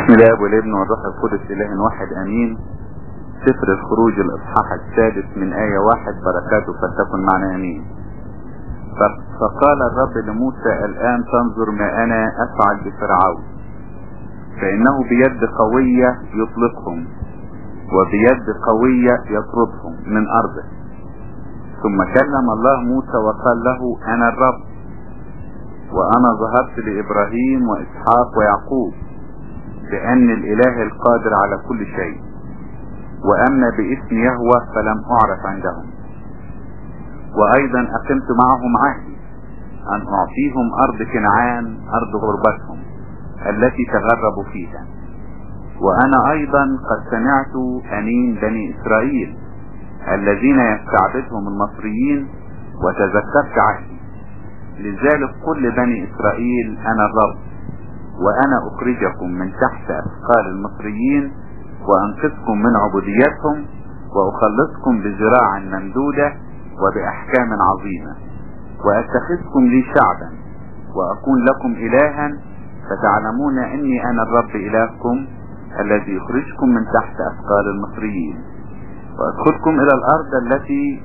بسم الله والابن والروح القدس اله واحد امين سفر الخروج الاصحاح السادس من آية واحد بركاته فلتكن معنا امين فقال الرب لموسى الان تنظر ما انا افعل بفرعون فانه بيد قوية يطلقهم وبيد قوية يطردهم من ارضه ثم كلم الله موسى وقال له انا الرب وانا ظهرت لابراهيم واسحاق ويعقوب بأن الإله القادر على كل شيء وأما باسم يهوى فلم أعرف عندهم وأيضا أقمت معهم عهدي أن أعطيهم أرض كنعان أرض غربتهم التي تغربوا فيها وأنا أيضا قد سمعت أنين بني إسرائيل الذين يستعبدهم المصريين وتذكرت عهدي لذلك كل بني إسرائيل أنا الرب وأنا أخرجكم من تحت أثقال المصريين وأنقذكم من عبوديتهم وأخلصكم بذراع ممدودة وبأحكام عظيمة وأتخذكم لي شعبا وأكون لكم إلها فتعلمون أني أنا الرب إلهكم الذي يخرجكم من تحت أثقال المصريين وأدخلكم إلى الأرض التي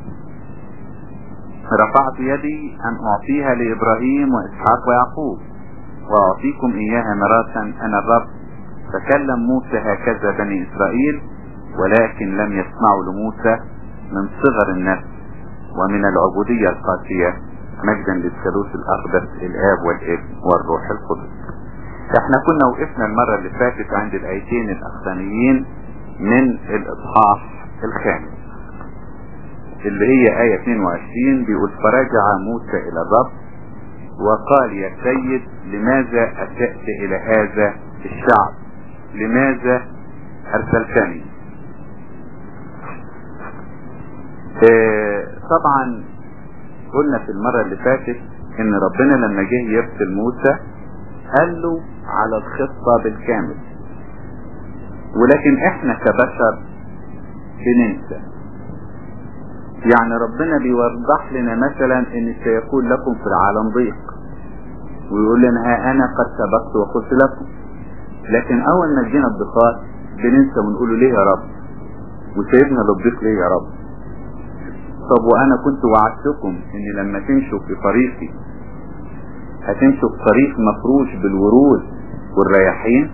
رفعت يدي أن أعطيها لإبراهيم وإسحاق ويعقوب وأعطيكم إياها مراسا أنا الرب فكلم موسى هكذا بني إسرائيل ولكن لم يسمعوا لموسى من صغر النفس ومن العبودية القاسية مجدا للثالوث الأقدس الآب والابن والروح القدس احنا كنا وقفنا المرة اللي فاتت عند الآيتين الأخرانيين من الإصحاح الخامس اللي هي آية 22 بيقول فرجع موسى إلى الرب وقال يا سيد لماذا أتأت إلى هذا الشعب لماذا أرسلتني اه طبعا قلنا في المرة اللي فاتت ان ربنا لما جه يرسل موسى قال له على الخطة بالكامل ولكن احنا كبشر بننسى يعني ربنا بيوضح لنا مثلا ان سيكون لكم في العالم ضيق ويقول لنا ها انا قد سبقت وقلت لكم لكن اول ما جينا الضيقات بننسى ونقول له ليه يا رب وسيبنا للضيق ليه يا رب طب وانا كنت وعدتكم ان لما تمشوا في طريقي هتمشوا في طريق مفروش بالورود والرياحين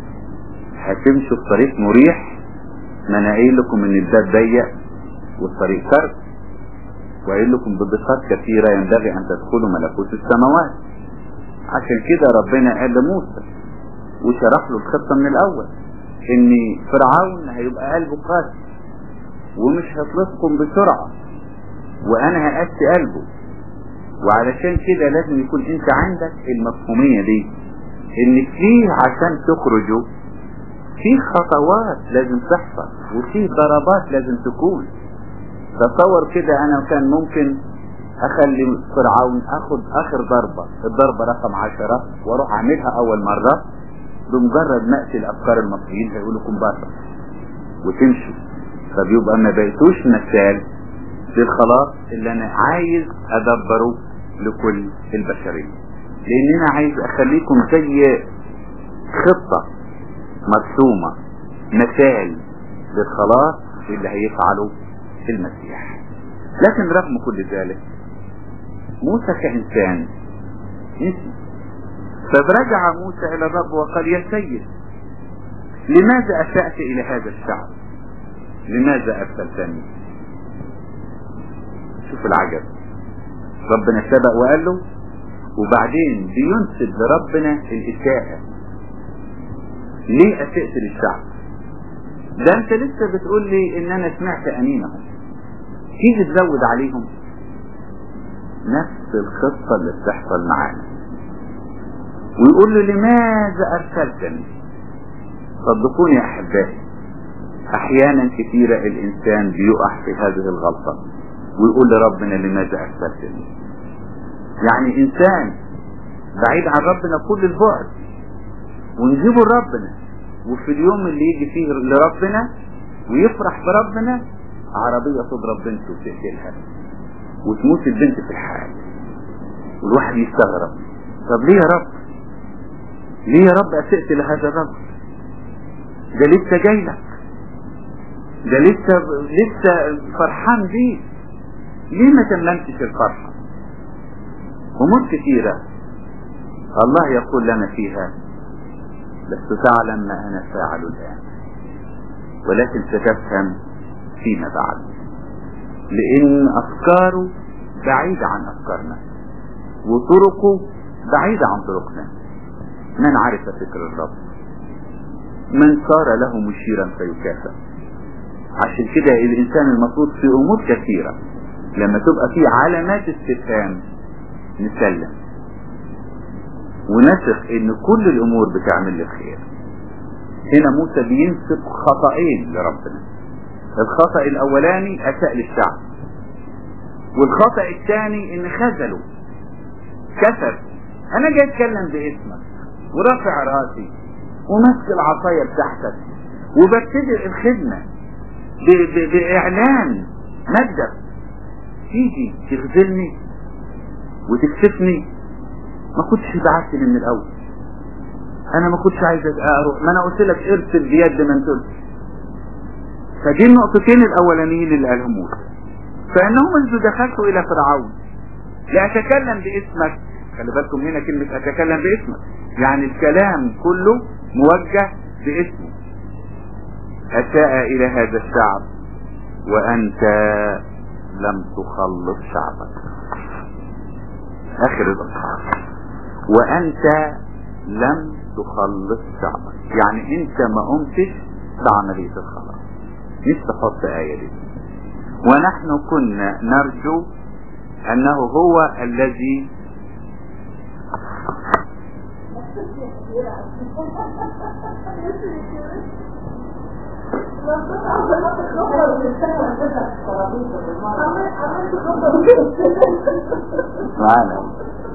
هتمشوا في طريق مريح ما انا قايل لكم ان الباب ضيق والطريق سرد وقايل لكم بضيقات كثيرة ينبغي ان تدخلوا ملكوت السماوات عشان كده ربنا قال لموسى وشرح له الخطة من الاول ان فرعون هيبقى قلبه قاسي ومش هيطلقكم بسرعة وانا هأتي قلبه وعلشان كده لازم يكون انت عندك المفهومية دي ان فيه عشان تخرجوا في خطوات لازم تحصل وفي ضربات لازم تكون تصور كده انا كان ممكن اخلي فرعون اخد اخر ضربة الضربة رقم عشرة واروح اعملها اول مرة بمجرد ما اقتل افكار المصريين هيقولوا لكم بشر وتمشوا فبيبقى ما بقيتوش مثال للخلاص اللي انا عايز ادبره لكل البشرية لان انا عايز اخليكم زي خطة مرسومة مثال للخلاص اللي هيفعله المسيح لكن رغم كل ذلك موسى كإنسان نسي فرجع موسى إلى الرب وقال يا سيد لماذا أسأت إلى هذا الشعب لماذا أرسلتني شوف العجب ربنا سبق وقال له وبعدين بينسب لربنا الإساءة ليه أسأت للشعب ده انت لسه بتقول لي ان انا سمعت انينهم تيجي تزود عليهم نفس الخطة اللي بتحصل معانا ويقول له لماذا ارسلتني صدقوني يا احبائي احيانا كثيرة الانسان بيقع في هذه الغلطة ويقول لربنا لماذا ارسلتني يعني انسان بعيد عن ربنا كل البعد ونجيبه لربنا وفي اليوم اللي يجي فيه لربنا ويفرح بربنا عربية تضرب بنته وتقتلها وتموت البنت في الحال والواحد يستغرب طب ليه يا رب ليه يا رب أسئت لهذا الرجل ده لسه جاي لك ده لسه لسه فرحان بيه ليه ما تممتش الفرحة امور كثيرة الله يقول لنا فيها لست تعلم ما انا فاعل الان ولكن ستفهم فيما بعد لان افكاره بعيدة عن افكارنا وطرقه بعيدة عن طرقنا من عرف فكر الرب من صار له مشيرا فيكافئ عشان كده الانسان المفروض في امور كثيرة لما تبقى في علامات استفهام نسلم ونثق ان كل الامور بتعمل للخير هنا موسى بينسب خطأين لربنا الخطأ الاولاني اساء للشعب والخطأ الثاني ان خذله كسر انا جاي اتكلم باسمك ورافع راسي وماسك العصاية بتاعتك وببتدئ الخدمة ب- ب- باعلان مجدك تيجي تخذلني وتكشفني ما كنتش بعتني من الاول انا ما كنتش عايز اروح ما انا قلت لك ارسل بيد من ترسل فدي النقطتين الاولانيين اللي قالهم موسى فانهم منذ دخلت الى فرعون لاتكلم باسمك خلي بالكم هنا كلمة اتكلم باسمك يعني الكلام كله موجه باسمه اساء الى هذا الشعب وانت لم تخلص شعبك اخر الاصحاب وانت لم تخلص شعبك يعني انت ما قمتش بعملية الخلاص نفسي احط آية دي ونحن كنا نرجو انه هو الذي معانا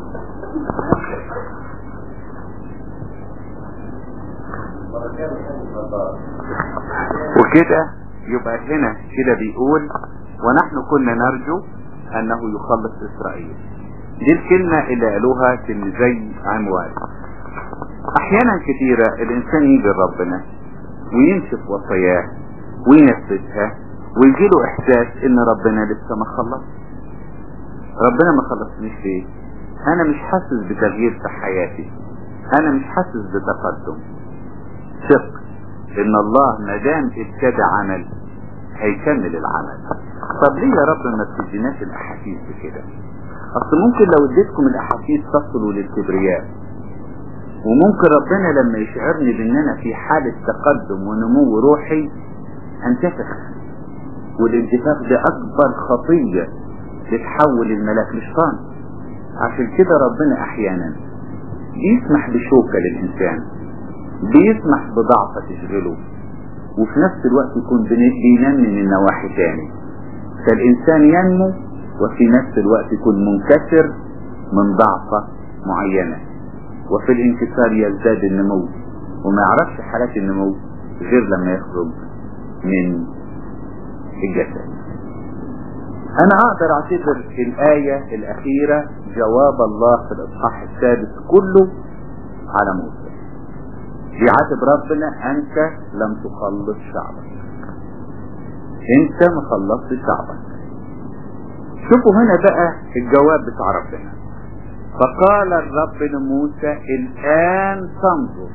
وكده يبقى هنا كده بيقول ونحن كنا نرجو انه يخلص اسرائيل دي الكلمة اللي قالوها تلميذي عنوان احيانا كثيرة الانسان يجي لربنا ويمشي في وصاياه وينفذها ويجيله احساس ان ربنا لسه ما خلص ربنا ما خلصنيش ليه انا مش حاسس بتغيير في حياتي انا مش حاسس بتقدم ثق ان الله ما دام ابتدى عمل هيكمل العمل طب ليه يا رب ما تديناش الاحاسيس بكده اصل ممكن لو اديتكم الاحاسيس تصلوا للكبرياء وممكن ربنا لما يشعرني باننا في حالة تقدم ونمو روحي انتفخ والانتفاخ ده اكبر خطية بتحول الملاك لشيطان عشان كده ربنا احيانا بيسمح بشوكة للانسان بيسمح بضعفة تشغله وفي نفس الوقت يكون بينمي من نواحي تاني فالإنسان ينمو وفي نفس الوقت يكون منكسر من ضعفة معينة وفي الانكسار يزداد النمو وما يعرفش حالات النمو غير لما يخرج من الجسد أنا أقدر أعتبر الآية الأخيرة جواب الله في الإصحاح السادس كله على موسى بيعاتب ربنا انت لم تخلص شعبك انت ما خلصت شعبك شوفوا هنا بقى الجواب بتاع ربنا فقال الرب لموسى الان تنظر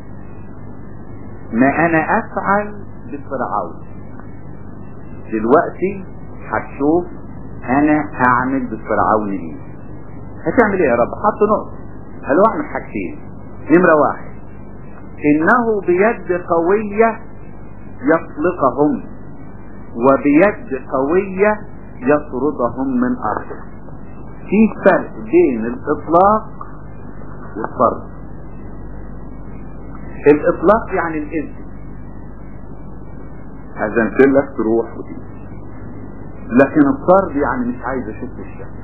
ما انا افعل بفرعون دلوقتي هتشوف انا اعمل بفرعون ايه هتعمل ايه يا رب حط نقطة قالوا اعمل حاجتين نمرة واحد انه بيد قوية يطلقهم وبيد قوية يطردهم من ارضه في فرق بين الاطلاق والطرد الاطلاق يعني الاذن اذنت لك تروح وتيجي لكن الطرد يعني مش عايز اشوف الشك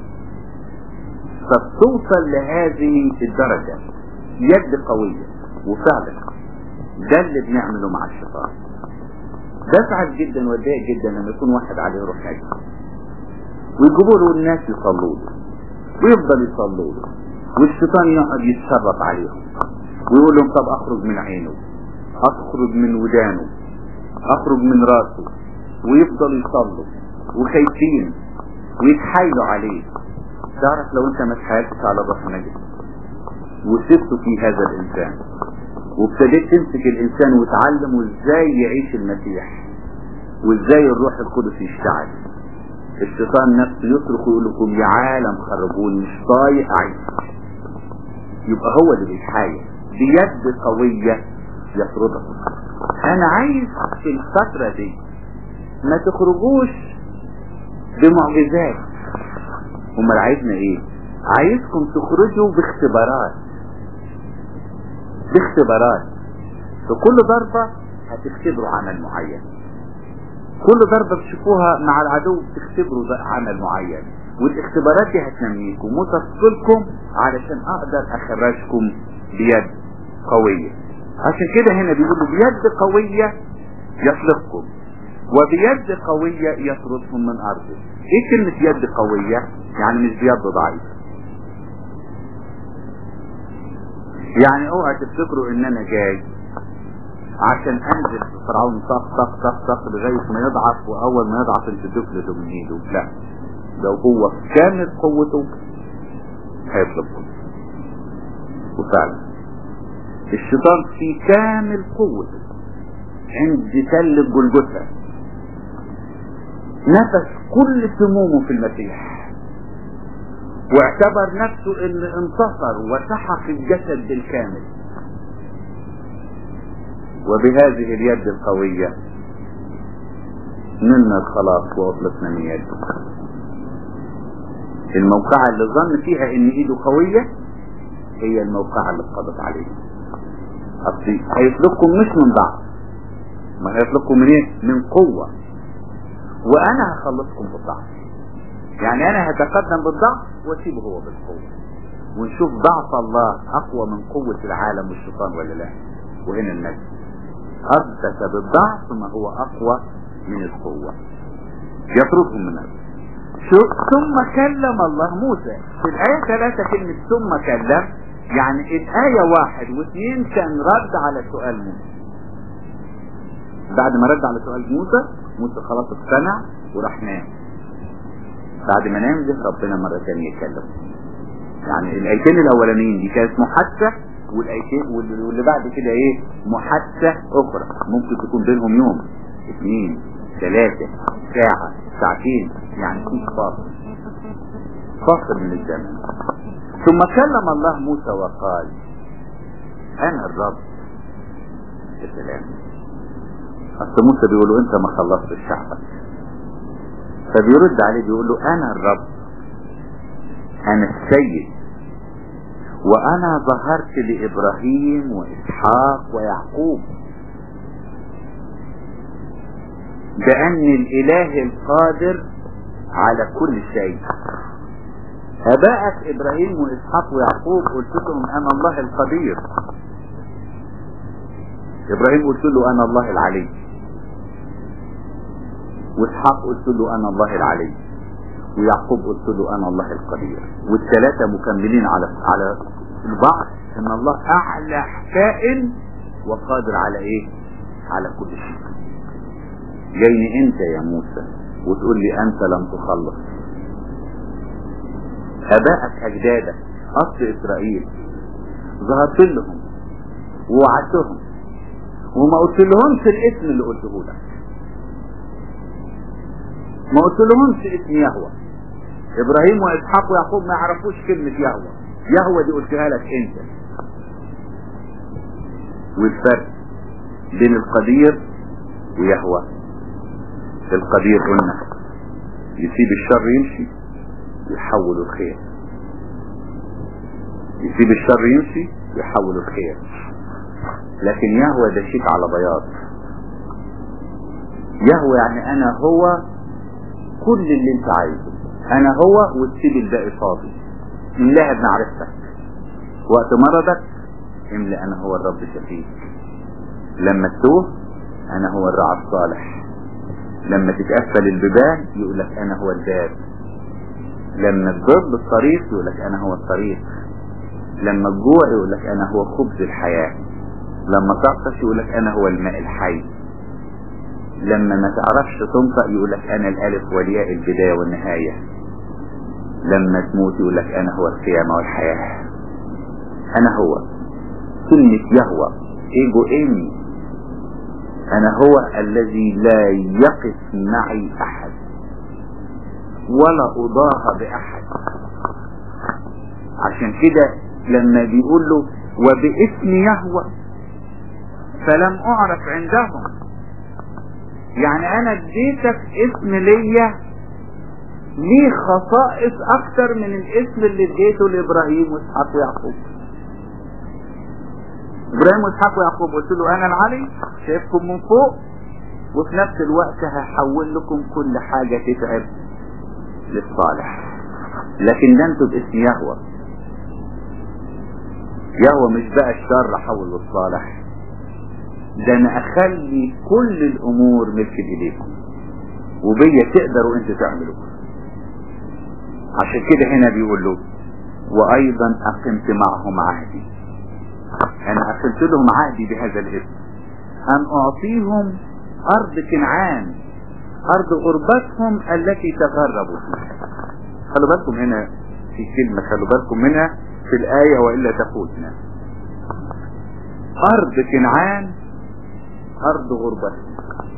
فبتوصل لهذه الدرجة يد قوية وفعلا ده اللي بنعمله مع الشيطان بسعد جدا واتضايق جدا لما يكون واحد عليه روح نجم ويجيبوا له الناس يصلوا له ويفضل يصلوا له والشيطان يقعد يتسرط عليهم ويقول لهم طب اخرج من عينه اخرج من ودانه اخرج من راسه ويفضل يصلوا وخايفين ويتحايلوا عليه تعرف لو انت ما اتحايلتش على الروح النجس وسبته في هذا الانسان وابتديت تمسك الانسان وتعلمه ازاي يعيش المسيح وازاي الروح القدس يشتغل الشيطان نفسه يصرخ ويقول لكم يا عالم خربوني مش طايق اعيش يبقى هو اللي بيتحايل بيد قوية يطردك انا عايز في الفترة دي ما تخرجوش بمعجزات امال عايزنا ايه عايزكم تخرجوا باختبارات باختبارات في كل ضربة هتختبروا عمل معين كل ضربة بتشوفوها مع العدو بتختبروا عمل معين والاختبارات دي هتنميكم وتفصلكم علشان اقدر اخرجكم بيد قوية عشان كده هنا بيقولوا بيد قوية يطلقكم وبيد قوية يطردكم من ارضه ايه كلمة يد قوية يعني مش بيد ضعيفة يعني اوعى تفتكروا ان انا جاي عشان انزل في فرعون طق طق طق طق لغاية ما يضعف واول ما يضعف انت تفلته من ايده لا لو هو كامل قوته هيطلبكم وفعلا الشيطان في كامل قوته عند تل جلجثة نفس كل سمومه في المسيح واعتبر نفسه ان انتصر وسحق الجسد بالكامل وبهذه اليد القوية نلنا الخلاص واطلقنا من يده الموقعة اللي ظن فيها ان ايده قوية هي الموقعة اللي اتقضت عليه اصلي هيطلقكم مش من ضعف ما هيطلقكم من ايه من قوة وانا هخلصكم بالضعف يعني انا هتقدم بالضعف واسيبه هو بالقوة ونشوف ضعف الله اقوى من قوة العالم والشيطان ولا لا وهنا النجم اثبت بالضعف ما هو اقوى من القوة يطردهم من هذا ثم كلم الله موسى في الآية ثلاثة كلمة ثم كلم يعني الآية واحد واثنين كان رد على سؤال موسى بعد ما رد على سؤال موسى موسى خلاص اقتنع وراح نام بعد ما نام جه ربنا مرة ثانية يتكلم يعني الآيتين الأولانيين دي كانت محادثة والآيتين واللي بعد كده ايه محادثة أخرى ممكن تكون بينهم يوم اثنين ثلاثة ساعة ساعتين يعني في فاصل فاصل من الزمن ثم كلم الله موسى وقال انا الرب السلام اصل موسى بيقول له انت ما خلصت شعبك فبيرد عليه بيقول له انا الرب انا السيد وانا ظهرت لابراهيم واسحاق ويعقوب بأني الإله القادر على كل شيء أباءك إبراهيم وإسحاق ويعقوب قلت لهم أنا الله القدير إبراهيم قلت له أنا الله العلي وإسحاق قلت له أنا الله العلي ويعقوب قلت له أنا الله القدير والثلاثة مكملين على على البعض إن الله أعلى كائن وقادر على إيه؟ على كل شيء جايني انت يا موسى وتقول لي انت لم تخلص ابائك اجدادك اصل اسرائيل ظهرت لهم ووعدتهم وما قلت لهمش الاسم اللي قلته لك ما قلت لهمش اسم يهوى ابراهيم واسحاق ويعقوب ما يعرفوش كلمة يهوى يهوى دي قلتها لك انت والفرق بين القدير ويهوى القدير قلنا يسيب الشر يمشي يحول الخير يسيب الشر يمشي يحول الخير لكن يهوى ده شيك على بياض يهوى يعني انا هو كل اللي انت عايزه انا هو وتسيب الباقي فاضي املاها بمعرفتك وقت مرضك املأ انا هو الرب شفيك لما تتوه انا هو الرعى الصالح لما تتقفل البيبان يقول لك انا هو الباب لما تضرب الطريق يقول لك انا هو الطريق لما تجوع يقول لك انا هو خبز الحياة لما تعطش يقول لك انا هو الماء الحي لما ما تعرفش تنطق يقول لك انا الالف والياء البداية والنهاية لما تموت يقول لك انا هو القيامة والحياة انا هو كلمة يهوى ايجو ايمي انا هو الذي لا يقف معي احد ولا اضاهى باحد عشان كده لما بيقول له وباسم يهوى فلم اعرف عندهم يعني انا اديتك اسم ليا ليه خصائص اكتر من الاسم اللي اديته لابراهيم واسحاق ويعقوب ابراهيم واسحاق ويعقوب قلت له انا العلي شايفكم من فوق وفي نفس الوقت هحول لكم كل حاجة تتعب للصالح لكن ده انتوا باسم يهوى يهوى مش بقى الشر حول للصالح ده انا اخلي كل الامور ملك ايديكم وبيا تقدروا انتوا تعملوا عشان كده هنا بيقول له وايضا اقمت معهم عهدي انا اقمت لهم عهدي بهذا الاسم ان اعطيهم ارض كنعان ارض غربتهم التي تغربوا فيها خلوا بالكم هنا في كلمة خلوا بالكم منها في الآية وإلا تفوتنا أرض كنعان أرض غربتهم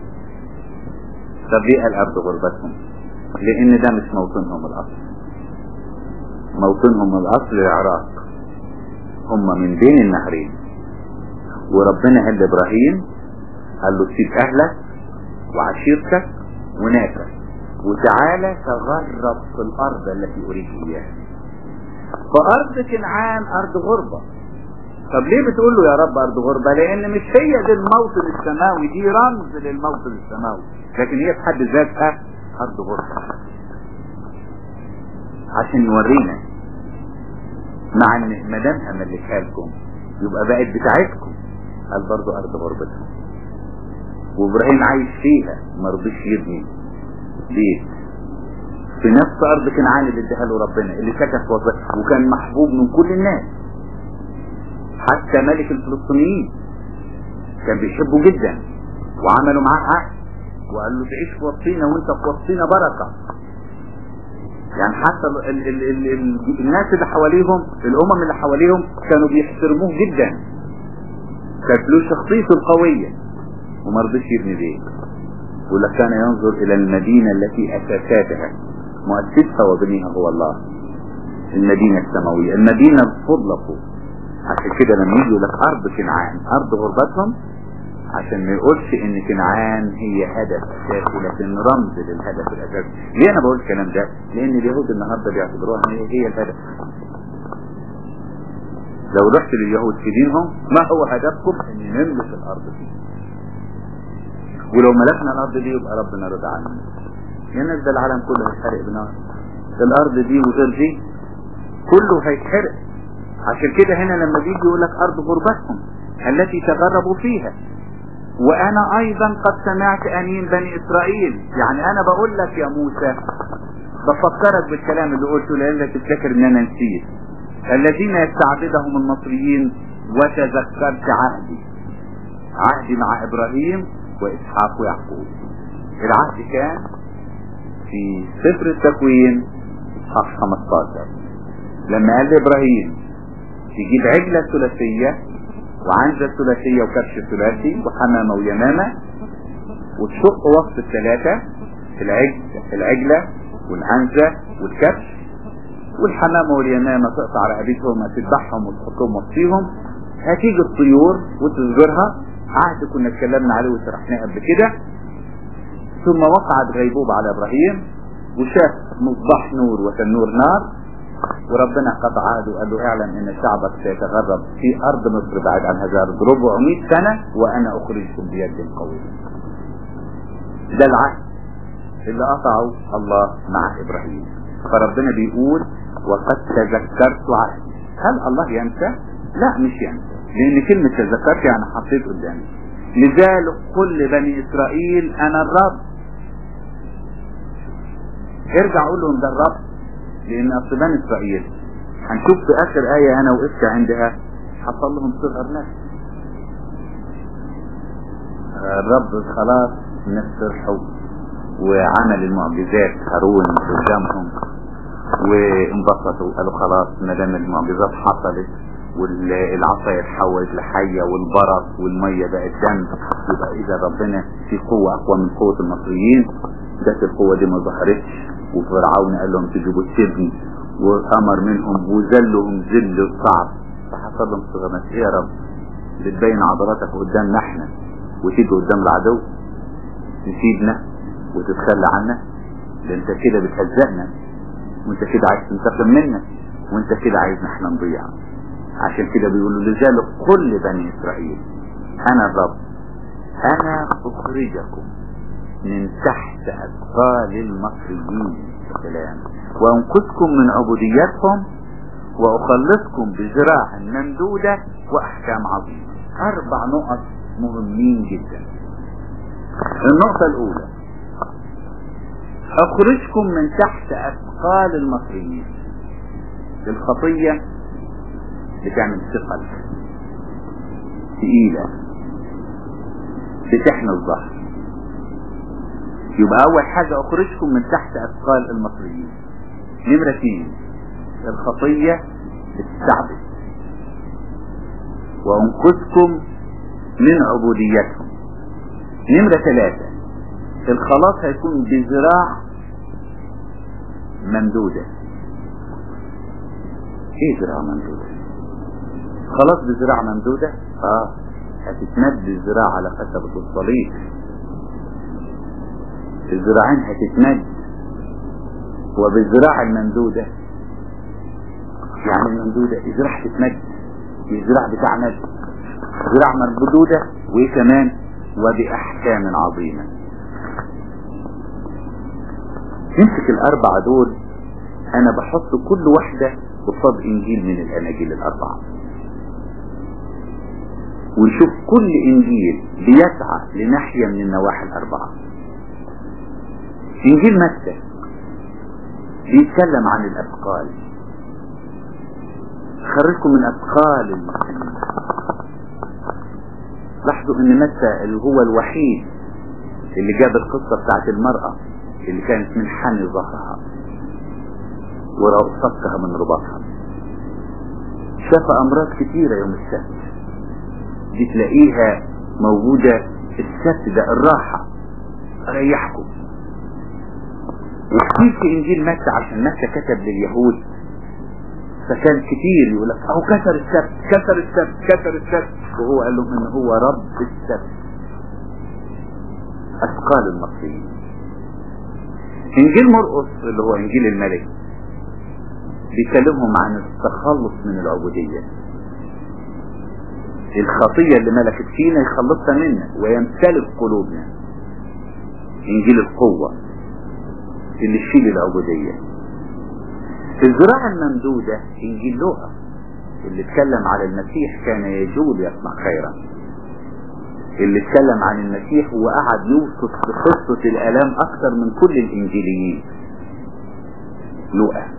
طب ليه قال أرض غربتهم لأن ده مش موطنهم الأصل موطنهم الأصل العراق هم من بين النهرين وربنا قال لإبراهيم قال له سيب أهلك وعشيرتك وناسك وتعالى تغرب في الأرض التي أريد إياها فأرض كنعان أرض غربة طب ليه بتقول له يا رب أرض غربة لأن مش هي دي الموطن السماوي دي رمز للموطن السماوي لكن هي في حد ذاتها أرض غربة عشان يورينا مع ان ما دام املكها لكم يبقى بقت بتاعتكم قال برضه ارض غربتهم وابراهيم عايش فيها ما رضيش يبني بيت في نفس ارض كنعان اللي اداها له ربنا اللي سكت وسط وكان محبوب من كل الناس حتى ملك الفلسطينيين كان بيحبه جدا وعملوا معاه عقد وقال له تعيش في وسطينا وانت في وسطينا بركه يعني حتى ال ال ال ال ال الناس اللي حواليهم الامم اللي حواليهم كانوا بيحترموه جدا كانت له شخصيته القوية وما رضيش يبني بيت ولا كان ينظر الى المدينة التي اساساتها مؤسسها وبنيها هو الله المدينة السماوية المدينة الفضلة عشان كده لما يجي يقول لك ارض كنعان ارض غربتهم عشان ما يقولش ان كنعان هي هدف اساسي لكن رمز للهدف الاساسي ليه انا بقول الكلام ده لان اليهود النهارده بيعتبروها هي, هي الهدف لو رحت لليهود في دينهم ما هو هدفكم ان نملك الارض دي ولو ملكنا الارض دي يبقى ربنا رضى عننا الناس ده العالم كله هيتحرق بنار الارض دي وغير دي كله هيتحرق عشان كده هنا لما بيجي يقول لك ارض غربتهم التي تغربوا فيها وانا ايضا قد سمعت انين بني اسرائيل يعني انا بقول لك يا موسى بفكرك بالكلام اللي قلته لانك تفتكر ان انا نسيت الذين يستعبدهم المصريين وتذكرت عهدي عهدي مع ابراهيم واسحاق ويعقوب العهد كان في سفر التكوين اصحاح 15 لما قال لابراهيم تجيب عجلة ثلاثية وعنزة ثلاثية وكبش ثلاثي وحمامة ويمامة وتشق وسط الثلاثة العجل العجلة والعنزة والكبش والحمامة واليمامة تقطع رقبتهم تذبحهم وتحطهم وسطيهم هتيجي الطيور وتصغرها عهد كنا اتكلمنا عليه وشرحناه قبل كده ثم وقعت غيبوبة على ابراهيم وشاف مصباح نور وتنور نار وربنا قطع عهده وقال له اعلم ان شعبك سيتغرب في ارض مصر بعد عن هذا الارض 400 سنة وانا اخرجكم بيد قوية ده العهد اللي قطعه الله مع ابراهيم فربنا بيقول وقد تذكرت عهدي هل الله ينسى لا مش ينسى لان كلمة تذكرت يعني حطيت قدامي لذلك كل بني اسرائيل انا الرب ارجع قول لهم ده الرب لان اصل بني اسرائيل هنشوف في اخر ايه انا وقفت عندها حصل لهم صغر نفس الرب خلاص الناس فرحوا وعمل المعجزات هارون قدامهم وانبسطوا قالوا خلاص ما دام المعجزات حصلت والعصا اتحولت لحيه والبرص والميه بقت دم يبقى اذا ربنا في قوه اقوى من قوه المصريين جت القوه دي ما ظهرتش وفرعون قال لهم تجيبوا السجن وامر منهم وذلهم ذل صعب فحصل لهم صغرنا ايه يا رب بتبين عضلاتك قدامنا احنا وتيجي قدام العدو تسيبنا وتتخلى عنا ده انت كده بتهزقنا وانت كده عايز تنتقم منا وانت كده عايزنا احنا نضيع عشان كده بيقولوا لذلك كل بني اسرائيل انا الرب انا اخرجكم من تحت اثقال المصريين سلام وانقذكم من عبوديتهم واخلصكم بذراع ممدودة واحكام عظيمة اربع نقط مهمين جدا النقطة الاولى اخرجكم من تحت اثقال المصريين الخطية بتعمل ثقل تقيلة بتحمي الظهر يبقى اول حاجة اخرجكم من تحت اثقال المصريين نمرة اثنين الخطية بتستعبد وانقذكم من عبوديتهم نمرة ثلاثة الخلاص هيكون بذراع ممدودة ايه ذراع ممدودة خلاص بذراع ممدودة اه هتتمد الذراع على خشبة الصليب الذراعين هتتمد وبالذراع الممدودة يعني الممدودة الذراع تتمد الذراع بتاع مد ذراع ممدودة وايه كمان وبأحكام عظيمة نمسك الأربعة دول أنا بحط كل واحدة قصاد إنجيل من الأناجيل الأربعة ونشوف كل إنجيل بيسعى لناحية من النواحي الأربعة إنجيل متى بيتكلم عن الأثقال خرجكم من أثقال المسلمين لاحظوا ان متى اللي هو الوحيد اللي جاب القصة بتاعت المرأة اللي كانت من حمي ظهرها ورصتها من رباطها شاف امراض كتيرة يوم السبت دي تلاقيها موجودة السبت ده الراحة ريحكم وكتير في انجيل متى عشان متى كتب لليهود فكان كتير يقول لك اهو كسر السبت كسر السبت كسر السبت وهو قال لهم ان هو رب السبت اثقال المصريين انجيل مرقس اللي هو انجيل الملك بيكلمهم عن التخلص من العبودية الخطية اللي ملكت فينا يخلصها منا ويمتلك قلوبنا انجيل القوة اللي تشيل العبودية الزراعة الممدودة انجيل لوقا اللي اتكلم على المسيح كان يجول يصنع خيرا اللي اتكلم عن المسيح وقعد يوصف بقصة الالام اكثر من كل الانجيليين لوقا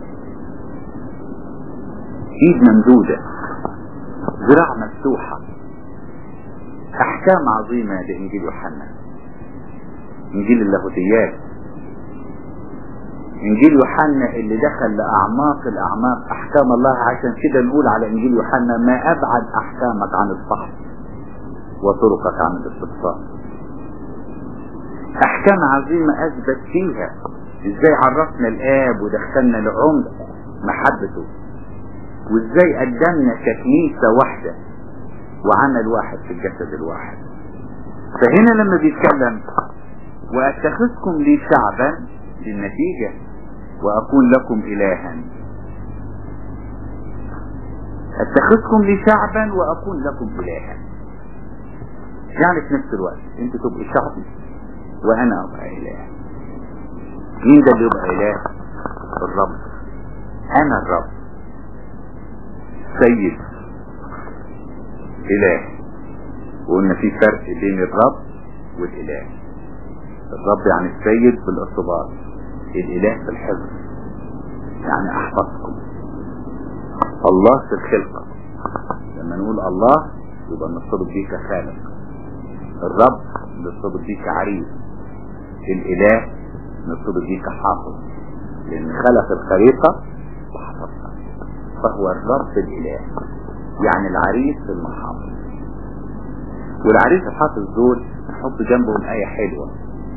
ايد ممدودة ذراع مفتوحة احكام عظيمة لانجيل يوحنا انجيل اللاهوتيات انجيل يوحنا اللي دخل لاعماق الاعماق احكام الله عشان كده نقول على انجيل يوحنا ما ابعد احكامك عن الفحص وطرقك عن الاستقصاء احكام عظيمة اثبت فيها ازاي عرفنا الاب ودخلنا لعمق محبته وازاي قدمنا ككنيسة واحدة وعمل واحد في الجسد الواحد فهنا لما بيتكلم واتخذكم لي شعبا للنتيجة واكون لكم الها اتخذكم لي شعبا واكون لكم الها يعني في نفس الوقت انت تبقى شعبي وانا ابقى اله مين ده اللي يبقى اله الرب انا الرب سيد اله وقلنا في فرق بين الرب والاله الرب يعني السيد في الارتباط الاله في الحفظ يعني احفظكم الله في الخلقة لما نقول الله يبقى نرتبط بيه كخالق الرب نرتبط بيه كعريس الاله نرتبط بيه كحافظ لان خلق الخريطة وحفظها فهو الرب الاله يعني العريس المحافظ والعريس الحافظ دول نحط جنبهم آية حلوة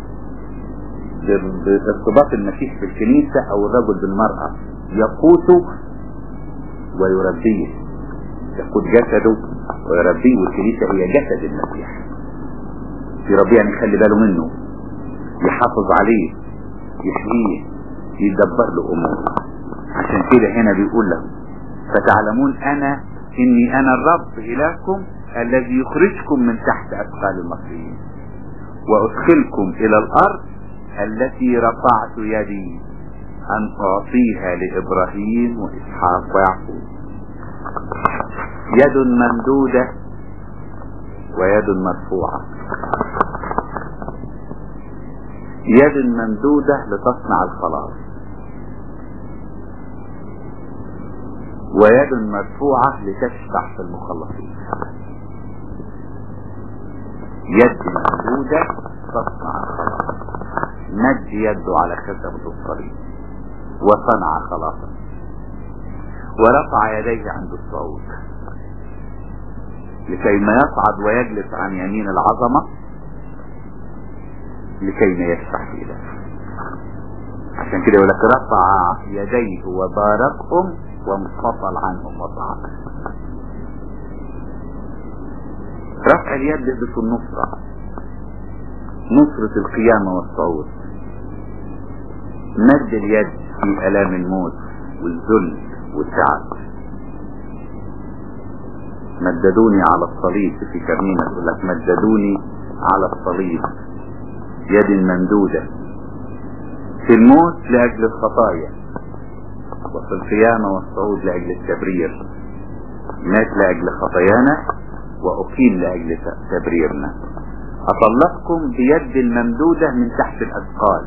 بارتباط المسيح بالكنيسة او الرجل بالمرأة يقوته ويربيه يقود جسده ويربيه والكنيسة هي جسد المسيح يربيه يعني يخلي باله منه يحافظ عليه يحميه يدبر له اموره عشان كده هنا بيقول له فتعلمون انا اني انا الرب الهكم الذي يخرجكم من تحت اثقال المصريين وادخلكم الى الارض التي رفعت يدي ان اعطيها لابراهيم واسحاق ويعقوب يد ممدودة ويد مرفوعة يد ممدودة لتصنع الخلاص ويد مرفوعة لتشفع في المخلصين يد ممدودة تصنع الخلاص مد يده على كتبة الصليب وصنع خلاصا ورفع يديه عند الصوت لكي ما يصعد ويجلس عن يمين العظمة لكي ما يشفع في ذلك عشان كده يقول لك رفع يديه وباركهم وانفصل عنهم وصعد رفع اليد في النصرة نصرة القيامة والصعود مد اليد في ألام الموت والذل والتعب مددوني على الصليب في كرنينة يقول لك مددوني على الصليب يد ممدودة في الموت لأجل الخطايا وفي القيامة والصعود لأجل التبرير مات لأجل خطايانا وأقيم لأجل تبريرنا أطلقكم بيد الممدودة من تحت الأثقال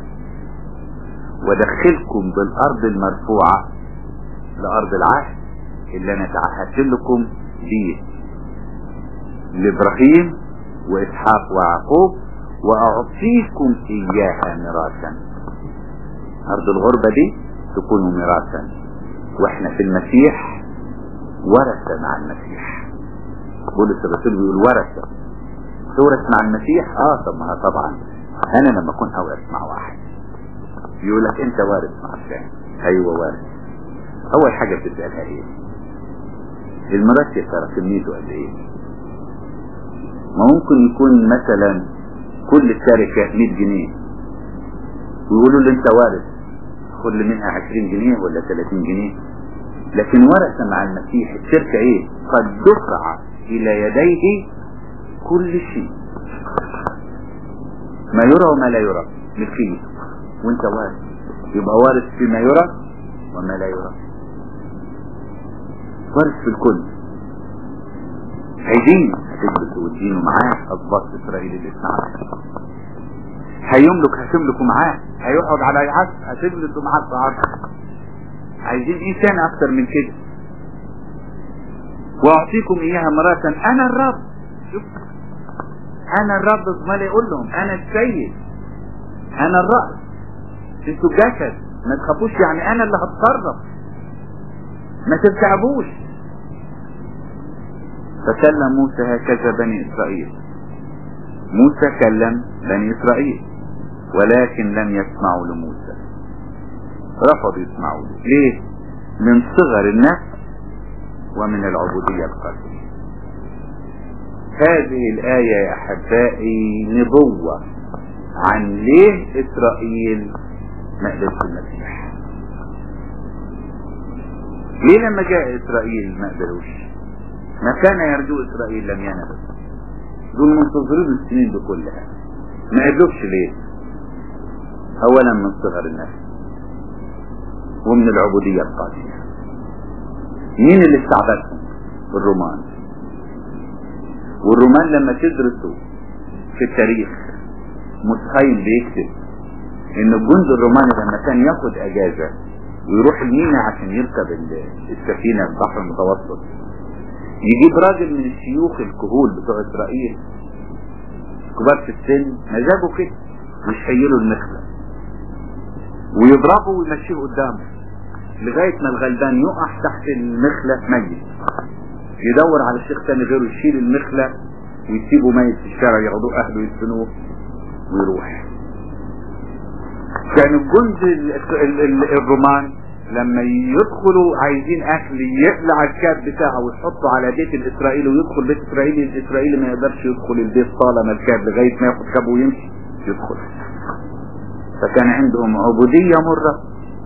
ودخلكم بالأرض المرفوعة لأرض العهد اللي أنا تعهدت لكم بيه لإبراهيم وإسحاق ويعقوب وأعطيكم إياها ميراثا أرض الغربة دي تكون ميراثا وإحنا في المسيح ورثة مع المسيح بولس الرسول بيقول ورثة تورث مع المسيح اه طب ما طبعا انا لما اكون اورث مع واحد يقول لك انت وارث مع الثاني ايوه وارث اول حاجة بتسألها ايه المرات يا ترى كميته قد ايه ما ممكن يكون مثلا كل الشركة 100 جنيه ويقولوا له انت وارث خد منها 20 جنيه ولا 30 جنيه لكن ورث مع المسيح الشركة ايه قد دفع الى يديه كل شيء ما يرى وما لا يرى ملكية وانت وارث يبقى وارث فيما يرى وما لا يرى وارث في الكل هيدين هتجلس وتدينه معاه أضباط إسرائيل الاثنى عشر هيملك هتملكوا معاه هيقعد على عرش هتجلسوا معاه في عرش عايزين ايه تاني اكتر من كده واعطيكم اياها مرة انا الرب شوف انا الرب امال يقول لهم انا السيد انا الرأس انتوا جسد ما تخافوش يعني انا اللي هتصرف ما ترتعبوش فكلم موسى هكذا بني اسرائيل موسى كلم بني اسرائيل ولكن لم يسمعوا لموسى رفضوا يسمعوا له ليه من صغر النفس ومن العبودية القلبية هذه الآية يا أحبائي نبوة عن ليه إسرائيل ما قبلش المسيح ليه لما جاء إسرائيل ما قبلوش ما كان يرجو إسرائيل لم ينبل دول منتظرين السنين دي كلها ما قبلوش ليه أولا من صغر النفس ومن العبودية القاسية مين اللي استعبدهم الرومان والرومان لما تدرسوا في التاريخ مسخين بيكتب ان الجند الروماني لما كان ياخد اجازة ويروح المينا عشان يركب السفينة في البحر المتوسط يجيب راجل من الشيوخ الكهول بتوع اسرائيل كبار في السن مزاجه كده ويشيلوا المخلة ويضربه ويمشيه قدامه لغاية ما الغلبان يقع تحت المخلة ميت يدور على الشيخ تاني غيره يشيل المخلة ويسيبه ميت في الشارع ياخدوه اهله يدفنوه ويروح كان الجند الرومان لما يدخلوا عايزين اكل يقلع الكاب بتاعه ويحطه على بيت الاسرائيلي ويدخل بيت اسرائيلي الاسرائيلي ما يقدرش يدخل البيت طالما الكاب لغايه ما ياخد كابه ويمشي يدخل فكان عندهم عبودية مرة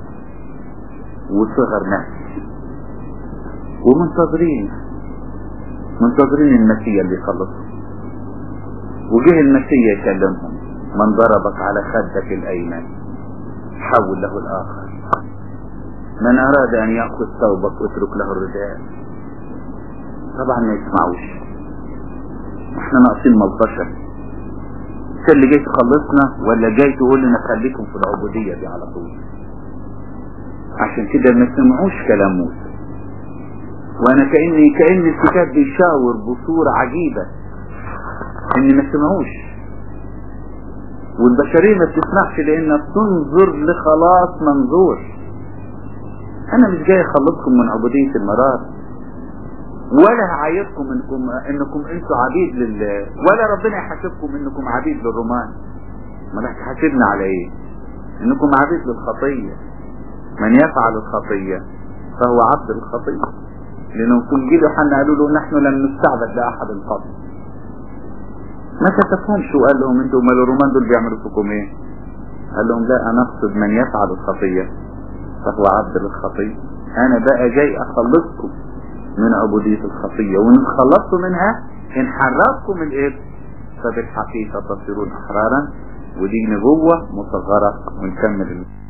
وصغر نفس ومنتظرين منتظرين المسيح اللي يخلصهم وجه المسيح يكلمهم من ضربك على خدك الايمن حول له الاخر من اراد ان يأخذ ثوبك اترك له الرداء طبعا ما يسمعوش احنا ناقصين ملطشة انت اللي جاي تخلصنا ولا جاي تقول لنا خليكم في العبودية دي على طول عشان كده ما سمعوش كلام موسى وانا كأني كأن الكتاب بيشاور بصورة عجيبة ان ما سمعوش والبشرية ما بتسمعش لانها بتنظر لخلاص منظور انا مش جاي اخلصكم من عبودية المرار ولا هعايركم انكم انكم انتوا عبيد لل ولا ربنا يحاسبكم انكم عبيد للرومان ما هتحاسبنا على ايه انكم عبيد للخطية من يفعل الخطية فهو عبد الخطية لانه في انجيل يوحنا قالوا له نحن لم نستعبد لاحد القبل ما كتفهمش وقال لهم انتوا امال الرومان دول بيعملوا فيكم ايه قال لهم لا انا اقصد من يفعل الخطية فهو عبد للخطية انا بقى جاي اخلصكم من عبودية الخطية وان خلصتوا منها ان حررتكم الإبن فبالحقيقة تصيرون احرارا ودي نبوة مصغرة ونكمل